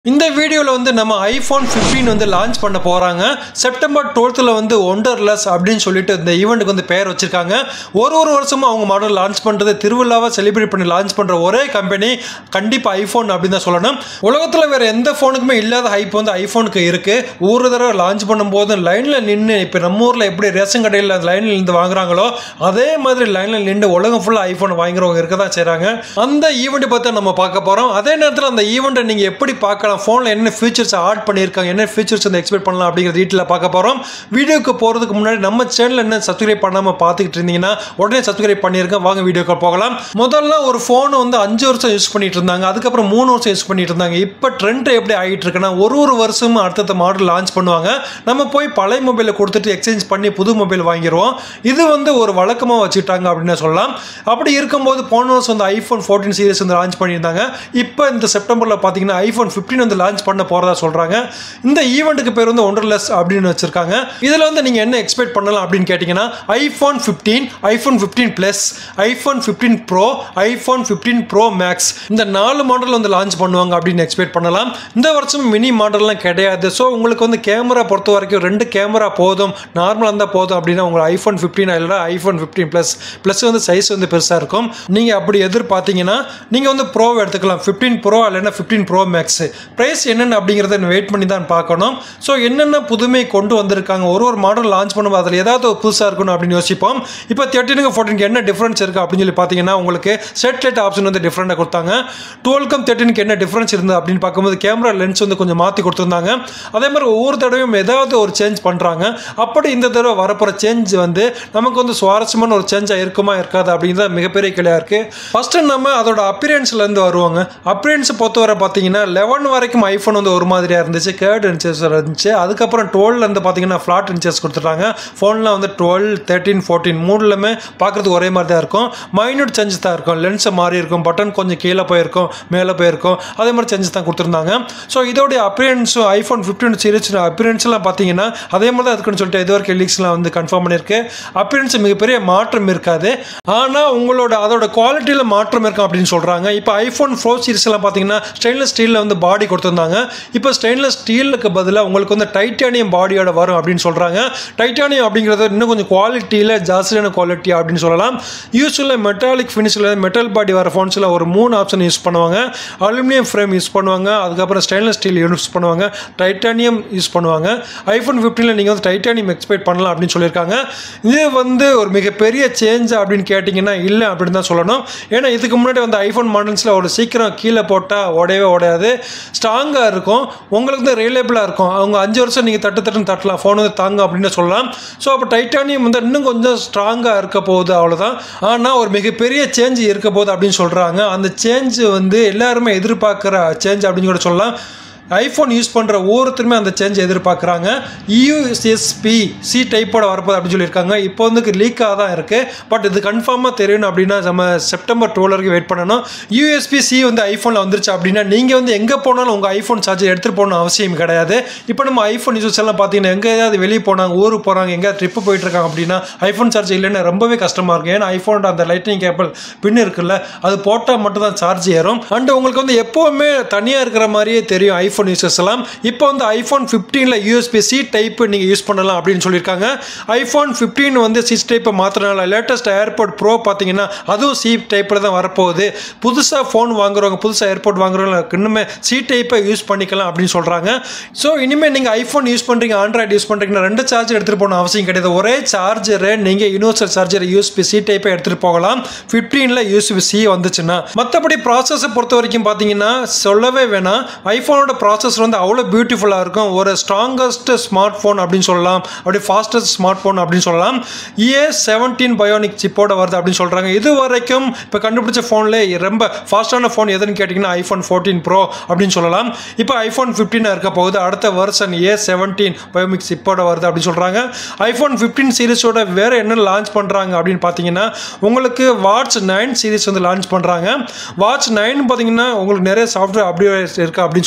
இந்த வீடியோவில் வந்து நம்ம ஐஃபோன் 15 வந்து லான்ச் பண்ண போகிறாங்க செப்டம்பர் டுவெல்த்தில் வந்து ஒண்டர்லெஸ் அப்படின்னு சொல்லிட்டு இந்த ஈவெண்ட்டுக்கு வந்து பெயர் வச்சிருக்காங்க ஒரு ஒரு வருஷமும் அவங்க மாடல் லான்ச் பண்ணுறது திருவிழாவை செலிப்ரேட் பண்ணி லான்ச் பண்ணுற ஒரே கம்பெனி கண்டிப்பாக ஐஃபோன் அப்படின்னு தான் சொல்லணும் உலகத்தில் வேறு எந்த ஃபோனுக்குமே இல்லாத ஹைப் வந்து ஐஃபோனுக்கு இருக்குது ஒரு தடவை லான்ச் பண்ணும்போது லைனில் நின்று இப்போ நம்ம ஊரில் எப்படி ரேஷன் கடையில் லைனில் இருந்து வாங்குறாங்களோ அதே மாதிரி லைனில் நின்று உலகம் ஃபுல்லாக ஐஃபோன் வாங்குறவங்க இருக்க தான் செய்கிறாங்க அந்த ஈவெண்ட்டை பற்றி நம்ம பார்க்க போகிறோம் அதே நேரத்தில் அந்த ஈவெண்ட்டை நீங்கள் எப்படி பார்க்கலாம் ஃபோனில் என்ன ஃபீச்சர்ஸ் ஆட் பண்ணியிருக்காங்க என்ன ஃபீச்சர்ஸ் வந்து எக்ஸ்பெக்ட் பண்ணலாம் அப்படிங்கிற டீட்டெயிலாக பார்க்க போகிறோம் வீடியோக்கு போகிறதுக்கு முன்னாடி நம்ம சேனல் என்ன சப்ஸ்கிரைப் பண்ணாமல் பார்த்துக்கிட்டு இருந்தீங்கன்னா உடனே சப்ஸ்கிரைப் பண்ணியிருக்கேன் வாங்க வீடியோக்கு போகலாம் முதல்ல ஒரு ஃபோன் வந்து அஞ்சு வருஷம் யூஸ் பண்ணிட்டு இருந்தாங்க அதுக்கப்புறம் மூணு வருஷம் யூஸ் பண்ணிட்டு இருந்தாங்க இப்போ ட்ரெண்ட் எப்படி ஆகிட்டு இருக்குன்னா ஒரு ஒரு வருஷமும் அடுத்தடுத்த மாடல் லான்ச் பண்ணுவாங்க நம்ம போய் பழைய மொபைலை கொடுத்துட்டு எக்ஸ்சேஞ்ச் பண்ணி புது மொபைல் வாங்கிடுவோம் இது வந்து ஒரு வழக்கமாக வச்சுட்டாங்க அப்படின்னு சொல்லலாம் அப்படி இருக்கும்போது போன வருஷம் வந்து ஐஃபோன் ஃபோர்டீன் சீரிஸ் வந்து லான்ச் பண்ணியிருந்தாங்க இப்போ இந்த செப்டம்பரில் பார்த்தீங்கன்னா ஐஃபோன் ஃபிஃப்டின் வந்து லான்ச் பண்ண போகிறதா சொல்கிறாங்க இந்த ஈவெண்ட்டுக்கு பேர் வந்து ஒண்டர்லெஸ் அப்படின்னு வச்சுருக்காங்க இதில் வந்து நீங்கள் என்ன எக்ஸ்பெக்ட் பண்ணலாம் அப்படின்னு கேட்டிங்கன்னா iPhone fifteen iPhone fifteen plus iPhone fifteen Pro iPhone fifteen Pro Max இந்த நாலு மாடல் வந்து லான்ச் பண்ணுவாங்க அப்படின்னு எக்ஸ்பெக்ட் பண்ணலாம் இந்த வருஷம் மினி மாடல்லாம் கிடையாது ஸோ உங்களுக்கு வந்து கேமரா பொறுத்த வரைக்கும் ரெண்டு கேமரா போதும் நார்மலாக இருந்தால் போதும் அப்படின்னா உங்கள் ஐஃபோன் ஃபிஃப்டீன் இல்லை ஐஃபோன் ஃபிஃப்டீன் ப்ளஸ் ப்ளஸ் வந்து சைஸ் வந்து பெருசாக இருக்கும் நீங்கள் அப்படி எதிர்பார்த்தீங்கன்னா நீங்கள் வந்து ப்ரோ எடுத்துக்கலாம் ஃபிஃப்டீன் ப்ரோ இல்லைன்னா ஃபிஃப்டீன் ப்ரோ மேக்ஸ் ப்ரைஸ் என்னென்ன அப்படிங்கிறத வெயிட் பண்ணி தான் பார்க்கணும் ஸோ என்னென்ன புதுமை கொண்டு வந்திருக்காங்க ஒரு ஒரு மாடல் லான்ச் பண்ணும்போது அதில் ஏதாவது ஒரு புதுசாக இருக்கணும் அப்படின்னு யோசிப்போம் இப்போ தேர்ட்டினுக்கு ஃபோர்டீனுக்கு என்ன டிஃப்ரென்ஸ் இருக்குது அப்படின்னு சொல்லி பார்த்தீங்கன்னா உங்களுக்கு சேட்டலைட் ஆப்ஷன் வந்து டிஃப்ரெண்ட்டாக கொடுத்தாங்க டுவெல்க்கும் தேர்ட்டினுக்கு என்ன டிஃப்ரென்ஸ் இருந்தது அப்படின்னு பார்க்கும்போது கேமரா லென்ஸ் வந்து கொஞ்சம் மாற்றி கொடுத்துருந்தாங்க அதே மாதிரி ஒவ்வொரு தடவையும் ஏதாவது ஒரு சேஞ்ச் பண்ணுறாங்க அப்படி இந்த தடவை வரப்போகிற சேஞ்ச் வந்து நமக்கு வந்து சுவாரஸ்யமான ஒரு சேஞ்சாக இருக்குமா இருக்காது அப்படிங்கிறது மிகப்பெரிய கிளியாக இருக்குது ஃபஸ்ட்டு நம்ம அதோட அப்பியரன்ஸ்லேருந்து வருவாங்க அப்பியரன்ஸ் பொறுத்தவரை பார்த்தீங்கன்னா லெவன் வரைக்கும் ஐஃபோன் வந்து ஒரு மாதிரியாக இருந்துச்சு கேர்டு இன்ச்சஸ் இருந்துச்சு அதுக்கப்புறம் டுவெல்லேருந்து பார்த்தீங்கன்னா ஃப்ளாட் இன்ச்சஸ் கொடுத்துட்டாங்க ஃபோனில் வந்து டுவெல் தேர்ட்டின் ஃபோர்டீன் மூணுலுமே பார்க்குறதுக்கு ஒரே மாதிரி தான் இருக்கும் மைன்யூட் சேஞ்சஸ் தான் இருக்கும் லென்ஸை மாறி இருக்கும் பட்டன் கொஞ்சம் கீழே போயிருக்கும் மேலே போயிருக்கும் அதே மாதிரி சேஞ்சஸ் தான் கொடுத்துருந்தாங்க ஸோ இதோடைய அப்பியரன்ஸும் ஐஃபோன் ஃபிஃப்டின் சீரிஸ் அப்பியரன்ஸ்லாம் பார்த்தீங்கன்னா அதே மாதிரி தான் இருக்குன்னு சொல்லிட்டு இது வரைக்கும் லீக்ஸ்லாம் வந்து கன்ஃபார்ம் பண்ணியிருக்கு அப்பியரன்ஸ் மிகப்பெரிய மாற்றம் இருக்காது ஆனால் உங்களோட அதோட குவாலிட்டியில் மாற்றம் இருக்கும் அப்படின்னு சொல்கிறாங்க இப்போ ஐஃபோன் ஃபோர் சீரிஸ்லாம் பார்த்தீங்கன்னா ஸ்டெயின்லெஸ் ஸ்டீலில் வந்து பாடி கொடுத்துருந்தாங்க இப்போ ஸ்டெயின்லெஸ் ஸ்டீலுக்கு பதிலாக உங்களுக்கு வந்து டைட்டானியம் பாடியோட வரும் அப்படின்னு சொல்கிறாங்க டைட்டானியம் அப்படிங்கிறது இன்னும் கொஞ்சம் குவாலிட்டியில் ஜாஸ்தியான குவாலிட்டி அப்படின்னு சொல்லலாம் யூஸ்வலாக மெட்டாலிக் ஃபினிஷில் மெட்டல் பாடி வர ஃபோன்ஸில் ஒரு மூணு ஆப்ஷன் யூஸ் பண்ணுவாங்க அலுமினியம் ஃப்ரேம் யூஸ் பண்ணுவாங்க அதுக்கப்புறம் ஸ்டெயின்லெஸ் ஸ்டீல் யூஸ் பண்ணுவாங்க டைட்டானியம் யூஸ் பண்ணுவாங்க ஐஃபோன் ஃபிஃப்டீனில் நீங்கள் வந்து டைட்டானியம் எக்ஸ்பெக்ட் பண்ணலாம் அப்படின்னு சொல்லியிருக்காங்க இது வந்து ஒரு மிகப்பெரிய சேஞ்ச் அப்படின்னு கேட்டிங்கன்னா இல்லை அப்படின்னு தான் சொல்லணும் ஏன்னா இதுக்கு முன்னாடி வந்து ஐஃபோன் மாடல்ஸில் ஒரு சீக்கிரம் கீழே போட்டால் உடையவே உடையாது ஸ்ட்ராங்காக இருக்கும் உங்களுக்கு வந்து ரிலேபிளாக இருக்கும் அவங்க அஞ்சு வருஷம் நீங்கள் தட்டு தட்டுன்னு தட்டலாம் ஃபோன் வந்து தாங்க அப்படின்னு சொல்லலாம் ஸோ அப்போ டைட்டானியம் வந்து இன்னும் கொஞ்சம் ஸ்ட்ராங்காக இருக்க போகுது அவ்வளோதான் ஆனால் ஒரு மிகப்பெரிய சேஞ்ச் இருக்க போகுது அப்படின்னு சொல்கிறாங்க அந்த சேஞ்ச் வந்து எல்லாருமே எதிர்பார்க்குற சேஞ்ச் அப்படின்னு கூட சொல்லலாம் ஐஃபோன் யூஸ் பண்ணுற ஒவ்வொருத்தருமே அந்த சேஞ்ச் எதிர்பார்க்குறாங்க யூஎஸ்எஸ்பி சி டைப்போட வரப்போது அப்படின்னு சொல்லியிருக்காங்க இப்போ வந்து லீக்காக தான் இருக்குது பட் இது கன்ஃபார்மாக தெரியணும் அப்படின்னா நம்ம செப்டம்பர் டுவெல் வரைக்கும் வெயிட் பண்ணணும் யூஎஸ்பி சி வந்து ஐஃபோனில் வந்துருச்சு அப்படின்னா நீங்கள் வந்து எங்கே போனாலும் உங்கள் ஐஃபோன் சார்ஜர் எடுத்துகிட்டு போகணும் அவசியம் கிடையாது இப்போ நம்ம ஐஃபோன் யூசர்ஸ் எல்லாம் பார்த்தீங்கன்னா எங்கே ஏதாவது வெளியே போனாங்க ஊருக்கு போகிறாங்க எங்கேயாவது ட்ரிப்பு போயிட்டு இருக்காங்க அப்படின்னா ஐஃபோன் சார்ஜ் இல்லைன்னா ரொம்பவே கஷ்டமாக இருக்கும் ஏன்னா ஐஃபோனோட அந்த லைட்னிங் கேபிள் பின் இருக்குல்ல அது போட்டால் மட்டும் தான் சார்ஜ் ஏறும் அண்ட் உங்களுக்கு வந்து எப்போவுமே தனியாக இருக்கிற மாதிரியே தெரியும் ஐஃபோன் யூசர்ஸ் எல்லாம் இப்போ வந்து ஐஃபோன் ஃபிஃப்டீனில் யூஎஸ்பி சி டைப் நீங்கள் யூஸ் பண்ணலாம் அப்படின்னு சொல்லியிருக்காங்க ஐஃபோன் ஃபிஃப்டீன் வந்து சி டைப்பை மாற்றினால லேட்டஸ்ட் ஏர்போர்ட் ப்ரோ பார்த்தீங்கன்னா அதுவும் சி டைப்பில் தான் வரப்போகுது புதுசாக ஃபோன் வாங்குறவங்க புதுசாக ஏர்போர்ட் வாங்குறவங்க இன்னுமே சி டைப்பை யூஸ் பண்ணிக்கலாம் அப்படின்னு சொல்கிறாங்க ஸோ இனிமேல் நீங்கள் ஐஃபோன் யூஸ் பண்ணுறீங்க ஆண்ட்ராய்டு யூஸ் பண்ணுறீங்கன்னா ரெண்டு சார்ஜர் எடுத்துகிட்டு போகணும் அவசியம் கிடையாது ஒரே சார்ஜரை நீங்கள் யூனிவர்சல் சார்ஜர் யூஎஸ்பி சி டைப்பை எடுத்துகிட்டு போகலாம் ஃபிஃப்டீனில் யூஎஸ்பி சி வந்துச்சுன்னா மற்றபடி ப்ராசஸை பொறுத்த வரைக்கும் பார்த்தீங்கன்னா சொல்லவே வேணாம் ஐஃபோனோட ப்ராசஸர் வந்து அவ்வளோ பியூட்டிஃபுல்லாக இருக்கும் ஒரு ஸ்ட்ராங்கஸ்ட் ஸ்மார்ட் ஃபோன் அப்படின்னு சொல்லலாம் அப்படி ஃபாஸ்டஸ்ட் ஸ்மார்ட் ஃபோன் அப்படின்னு சொல்லலாம் ஏ செவன்டீன் பயோனிக் சிப்போட வருது அப்படின்னு சொல்கிறாங்க இது வரைக்கும் இப்போ கண்டுபிடிச்ச ஃபோனில் ரொம்ப ஃபாஸ்ட்டான ஃபோன் எதுன்னு கேட்டிங்கன்னா ஐஃபோன் ஃபோர்டீன் ப்ரோ அப்படின்னு சொல்லலாம் இப்போ ஐஃபோன் ஃபிஃப்டீனாக இருக்க போகுது அடுத்த வருஷன் ஏ செவன்டீன் பயோமிக் சிப்போட வருது அப்படின்னு சொல்கிறாங்க ஐஃபோன் ஃபிஃப்டீன் சீரிஸோட வேறு என்ன லான்ச் பண்ணுறாங்க அப்படின்னு பார்த்தீங்கன்னா உங்களுக்கு வாட்ச் நைன் சீரிஸ் வந்து லான்ச் பண்ணுறாங்க வாட்ச் நைன் பார்த்தீங்கன்னா உங்களுக்கு நிறைய சாஃப்ட்வேர் அப்டேட் இருக்குது அப்படின்னு சொல்கிறாங்க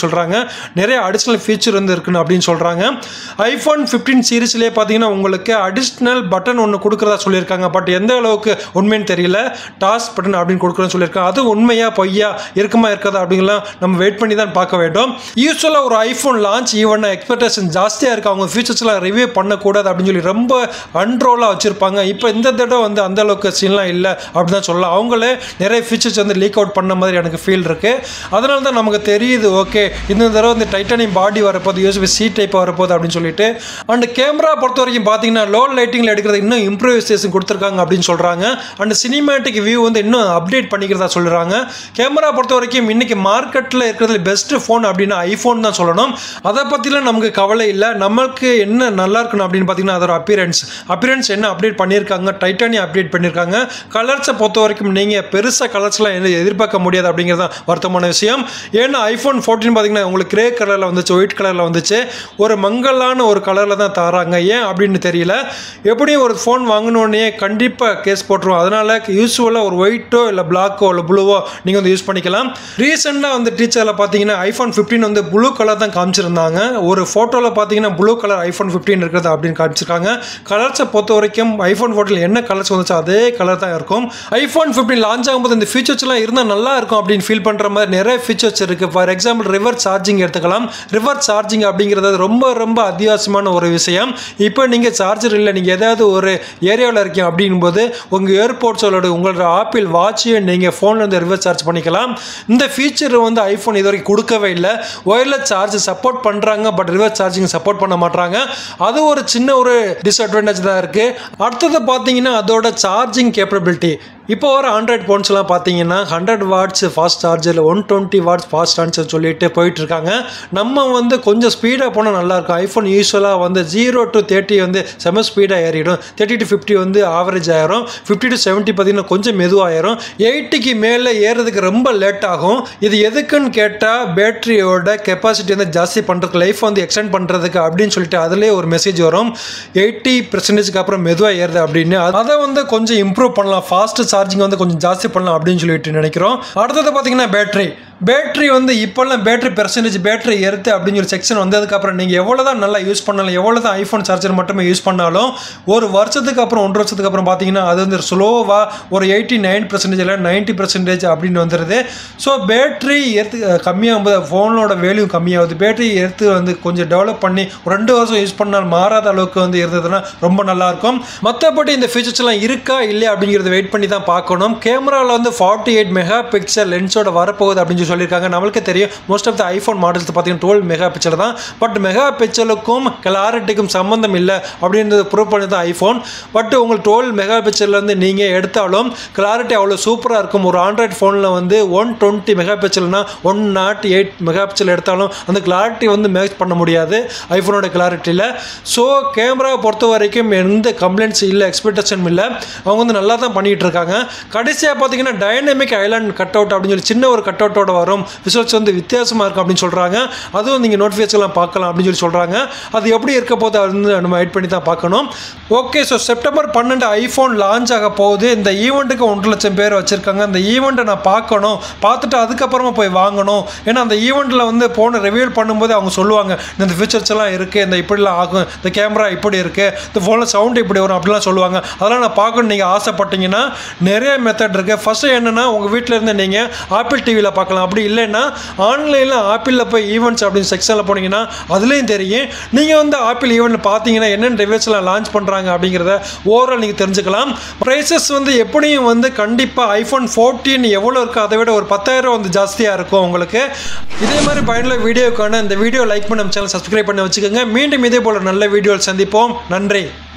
நிறைய அடிஷ்னல் ஃபீச்சர் வந்து இருக்குன்னு அப்படின்னு சொல்கிறாங்க ஐஃபோன் ஃபிஃப்டீன் சீரீஸ்லேயே பார்த்தீங்கன்னா உங்களுக்கு அடிஷ்னல் பட்டன் ஒன்று கொடுக்குறதா சொல்லியிருக்காங்க பட் எந்த அளவுக்கு உண்மைன்னு தெரியல டாஸ் பட்டன் அப்படின்னு கொடுக்குறேன்னு சொல்லியிருக்காங்க அது உண்மையா பொய்யா இருக்குமா இருக்காதா அப்படிங்கலாம் நம்ம வெயிட் பண்ணி தான் பார்க்க வேண்டும் யூஸ்வலாக ஒரு ஐஃபோன் லான்ச் ஈவன் எக்ஸ்பெக்டேஷன் ஜாஸ்தியாக இருக்குது அவங்க ஃபீச்சர்ஸ்லாம் ரிவ்யூ பண்ணக்கூடாது அப்படின்னு சொல்லி ரொம்ப அன்ரோலாக வச்சுருப்பாங்க இப்போ இந்த தடவை வந்து அந்த அளவுக்கு சீன்லாம் இல்லை அப்படின்னு தான் சொல்லலாம் அவங்களே நிறைய ஃபீச்சர்ஸ் வந்து லீக் அவுட் பண்ண மாதிரி எனக்கு ஃபீல் இருக்குது அதனால தான் நமக்கு தெரியுது ஓகே இந்த தடவை வந்து டைட்டானியம் பாடி வரப்போகுது யூஎஸ்பி சி டைப் வரப்போகுது அப்படின்னு சொல்லிட்டு அண்ட் கேமரா பொறுத்த வரைக்கும் பார்த்தீங்கன்னா லோ லைட்டிங்கில் எடுக்கிறது இன்னும் இம்ப்ரூவைசேஷன் கொடுத்துருக்காங்க அப்படின்னு சொல்கிறாங்க அண்ட் சினிமேட்டிக் வியூ வந்து இன்னும் அப்டேட் பண்ணிக்கிறதா சொல்கிறாங்க கேமரா பொறுத்த வரைக்கும் இன்னைக்கு மார்க்கெட்டில் இருக்கிறதுல பெஸ்ட் ஃபோன் அப்படின்னா ஐஃபோன் தான் சொல்லணும் அதை பற்றிலாம் நமக்கு கவலை இல்லை நம்மளுக்கு என்ன நல்லா இருக்கணும் அப்படின்னு பார்த்தீங்கன்னா அதோட அப்பியரன்ஸ் அப்பியரன்ஸ் என்ன அப்டேட் பண்ணியிருக்காங்க டைட்டானியம் அப்டேட் பண்ணியிருக்காங்க கலர்ஸை பொறுத்த வரைக்கும் நீங்கள் பெருசாக கலர்ஸ்லாம் என்ன எதிர்பார்க்க முடியாது அப்படிங்கிறது தான் வருத்தமான விஷயம் ஏன்னா ஐஃபோன் ஃபோர்டீன் பார்த்தீங்கன்னா உங்களுக்கு கிரே கலரில் வந்துச்சு ஒயிட் கலரில் வந்துச்சு ஒரு மங்கலான ஒரு கலரில் தான் தராங்க ஏன் அப்படின்னு தெரியல எப்படியும் ஒரு ஃபோன் வாங்கினோடனே கண்டிப்பாக கேஸ் போட்டுருவோம் அதனால் யூஸ்வலாக ஒரு ஒயிட்டோ இல்லை பிளாக்கோ இல்லை ப்ளூவோ நீங்கள் வந்து யூஸ் பண்ணிக்கலாம் ரீசெண்டாக வந்து டீச்சரில் பார்த்தீங்கன்னா ஐஃபோன் ஃபிஃப்டீன் வந்து ப்ளூ கலர் தான் காமிச்சிருந்தாங்க ஒரு ஃபோட்டோவில் பார்த்தீங்கன்னா ப்ளூ கலர் ஐஃபோன் ஃபிஃப்டீன் இருக்கிறது அப்படின்னு காமிச்சிருக்காங்க கலர்ஸை பொறுத்த வரைக்கும் ஐஃபோன் ஃபோர்ட்டில் என்ன கலர்ஸ் வந்துச்சோ அதே கலர் தான் இருக்கும் ஐஃபோன் ஃபிஃப்டீன் லான்ச் ஆகும்போது இந்த ஃபீச்சர்ஸ்லாம் இருந்தால் நல்லா இருக்கும் அப்படின்னு ஃபீல் பண்ணுற மாதிரி நிறைய ஃபீச்சர்ஸ் இருக்குது ஃபார் எக்ஸாம்பிள் ரிவர் சார்ஜிங் எடுத்துக்கலாம் ரிவர் சார்ஜிங் அப்படிங்கிறது ரொம்ப ரொம்ப அத்தியாவசியமான ஒரு விஷயம் இப்போ நீங்கள் சார்ஜர் இல்லை நீங்கள் ஏதாவது ஒரு ஏரியாவில் இருக்கீங்க அப்படிங்கும்போது உங்கள் ஏர்போர்ட்ஸோட உங்களோட ஆப்பிள் வாட்சையை நீங்கள் ஃபோன்லேருந்து ரிவர் சார்ஜ் பண்ணிக்கலாம் இந்த ஃபீச்சர் வந்து ஐஃபோன் இது வரைக்கும் கொடுக்கவே இல்லை ஒயர்லெஸ் சார்ஜ் சப்போர்ட் பண்ணுறாங்க பட் ரிவர் சார்ஜிங் சப்போர்ட் பண்ண மாட்டாங்க அது ஒரு சின்ன ஒரு டிஸ்அட்வான்டேஜ் தான் இருக்குது அடுத்தது பார்த்தீங்கன்னா அதோட சார்ஜிங் கேப்பபிலிட்டி இப்போ வர ஆண்ட்ராய்ட் ஃபோன்ஸ்லாம் பார்த்தீங்கன்னா hundred watts fast charger one twenty watts fast charger சொல்லிட்டு போயிட்டு இருக்காங்க நம்ம வந்து கொஞ்சம் ஸ்பீடாக போனால் நல்லாயிருக்கும் ஐஃபோன் யூஸ்வலாக வந்து ஜீரோ டு தேர்ட்டி வந்து செம ஸ்பீடாக ஏறிடும் தேர்ட்டி டு ஃபிஃப்டி வந்து ஆவரேஜ் ஆயிரும் ஃபிஃப்டி டு செவன்ட்டி பார்த்தீங்கன்னா கொஞ்சம் மெதுவாயிரும் எயிட்டிக்கு மேலே ஏறதுக்கு ரொம்ப லேட் ஆகும் இது எதுக்குன்னு கேட்டால் பேட்டரியோட கெப்பாசிட்டி வந்து ஜாஸ்தி பண்ணுறதுக்கு லைஃப் வந்து எக்ஸ்டெண்ட் பண்ணுறதுக்கு அப்படின்னு சொல்லிட்டு அதுலேயே ஒரு மெசேஜ் வரும் எயிட்டி பர்சன்டேஜ்க்கு அப்புறம் மெதுவாக ஏறுது அப்படின்னு அதை வந்து கொஞ்சம் இம்ப்ரூவ் பண்ணலாம் ஃபாஸ்ட் சார்ஜிங் வந்து கொஞ்சம் ஜாஸ்தி பண்ணலாம் அப்படின்னு சொல்லிட்டு நினைக்கிறோம் அடுத்தது பார்த்தீங்கன்னா பேட்டரி பேட்டரி வந்து இப்போல்லாம் பேட்டரி பெர்சன்டேஜ் பேட்டரி எர்த்து அப்படின்னு ஒரு செக்ஷன் வந்ததுக்கப்புறம் நீங்கள் எவ்வளோ தான் நல்லா யூஸ் பண்ணாலும் எவ்வளோ தான் ஐஃபோன் சார்ஜர் மட்டுமே யூஸ் பண்ணாலும் ஒரு வருஷத்துக்கு அப்புறம் ஒன்றரை வருஷத்துக்கு அப்புறம் பார்த்தீங்கன்னா அது வந்து ஸ்லோவாக ஒரு எயிட்டி நைன் பர்சன்டேஜ் இல்லை நைன்ட்டி பர்சன்டேஜ் அப்படின்னு வந்துடுது ஸோ பேட்டரி எடுத்து கம்மியாகும்போது ஃபோனோட வேல்யூ கம்மியாகுது பேட்டரி எடுத்து வந்து கொஞ்சம் டெவலப் பண்ணி ஒரு ரெண்டு வருஷம் யூஸ் பண்ணால் மாறாத அளவுக்கு வந்து இருந்ததுன்னா ரொம்ப நல்லாயிருக்கும் மற்றபடி இந்த ஃபீச்சர்ஸ்லாம் இருக்கா இல்லையா அப்படிங்கிறத வெயிட் பண்ணி தான் பார்க்கணும் கேமராவில் வந்து ஃபார்ட்டி எயிட் மெகா பிக்சல் லென்ஸோட வரப்போகுது அப்படின்னு சொல்லி சொல்லியிருக்காங்க நம்மளுக்கு தெரியும் most of the iPhone models பார்த்தீங்கன்னா டுவெல் மெகா பிக்சல் தான் பட் மெகா பிக்சலுக்கும் கிளாரிட்டிக்கும் சம்மந்தம் இல்லை அப்படின்றது ப்ரூவ் பண்ணி தான் ஐஃபோன் பட் உங்களுக்கு டுவெல் மெகா பிக்சல்லேருந்து நீங்கள் எடுத்தாலும் கிளாரிட்டி அவ்வளோ சூப்பராக இருக்கும் ஒரு ஆண்ட்ராய்ட் ஃபோனில் வந்து ஒன் டுவெண்ட்டி மெகா பிக்சல்னா one nought eight mega pixel எடுத்தாலும் அந்த கிளாரிட்டி வந்து மேட்ச் பண்ண முடியாது ஐஃபோனோட கிளாரிட்டியில் ஸோ கேமராவை பொறுத்த வரைக்கும் எந்த கம்ப்ளைண்ட்ஸ் இல்லை எக்ஸ்பெக்டேஷன் இல்லை அவங்க வந்து நல்லா தான் பண்ணிகிட்டு இருக்காங்க கடைசியாக பார்த்தீங்கன்னா டைனமிக் ஐலாண்ட் கட் அவுட் அப்படின்னு சொல்லி சின்ன ஒரு கட் அவுட்டோட வரும் விசுவல்ஸ் வந்து வித்தியாசமாக இருக்கும் அப்படின்னு சொல்கிறாங்க அதுவும் நீங்கள் நோட்டிஃபிகேஷன்லாம் பார்க்கலாம் அப்படின்னு சொல்லி சொல்கிறாங்க அது எப்படி இருக்க போது அது வந்து நம்ம வெயிட் பண்ணி தான் பார்க்கணும் ஓகே ஸோ செப்டம்பர் பன்னெண்டு ஐஃபோன் லான்ச் ஆக போகுது இந்த ஈவெண்ட்டுக்கு ஒன்றரை லட்சம் பேர் வச்சுருக்காங்க அந்த ஈவெண்ட்டை நான் பார்க்கணும் பார்த்துட்டு அதுக்கப்புறமா போய் வாங்கணும் ஏன்னா அந்த ஈவெண்ட்டில் வந்து போன ரிவியூல் பண்ணும்போது அவங்க சொல்லுவாங்க இந்த ஃபீச்சர்ஸ் எல்லாம் இருக்குது இந்த இப்படிலாம் ஆகும் இந்த கேமரா இப்படி இருக்குது இந்த ஃபோனில் சவுண்ட் இப்படி வரும் அப்படிலாம் சொல்லுவாங்க அதெல்லாம் நான் பார்க்கணும் நீங்கள் ஆசைப்பட்டீங்கன்னா நிறைய மெத்தட் இருக்குது ஃபஸ்ட்டு என்னென்னா உங்கள் வீட்டில் இருந்து நீங்கள் ஆப்பிள் டிவியில் பார்க்கலாம் அப்படி இல்லைன்னா ஆன்லைனில் ஆப்பிளில் போய் ஈவெண்ட்ஸ் அப்படின்னு செக்ஷனில் போனீங்கன்னா அதுலேயும் தெரியும் நீங்கள் வந்து ஆப்பிள் ஈவெண்ட்டில் பார்த்தீங்கன்னா என்னென்ன டிவைஸ்லாம் லான்ச் பண்ணுறாங்க அப்படிங்கிறத ஓவரால் நீங்கள் தெரிஞ்சுக்கலாம் ப்ரைஸஸ் வந்து எப்படியும் வந்து கண்டிப்பாக ஐஃபோன் ஃபோர்டீன் எவ்வளோ இருக்கோ அதை விட ஒரு பத்தாயிரம் வந்து ஜாஸ்தியாக இருக்கும் உங்களுக்கு இதே மாதிரி பயனுள்ள வீடியோக்கான இந்த வீடியோ லைக் பண்ண சேனல் சப்ஸ்கிரைப் பண்ணி வச்சுக்கோங்க மீண்டும் இதே போல் நல்ல வீடியோ சந்திப்போம் நன்றி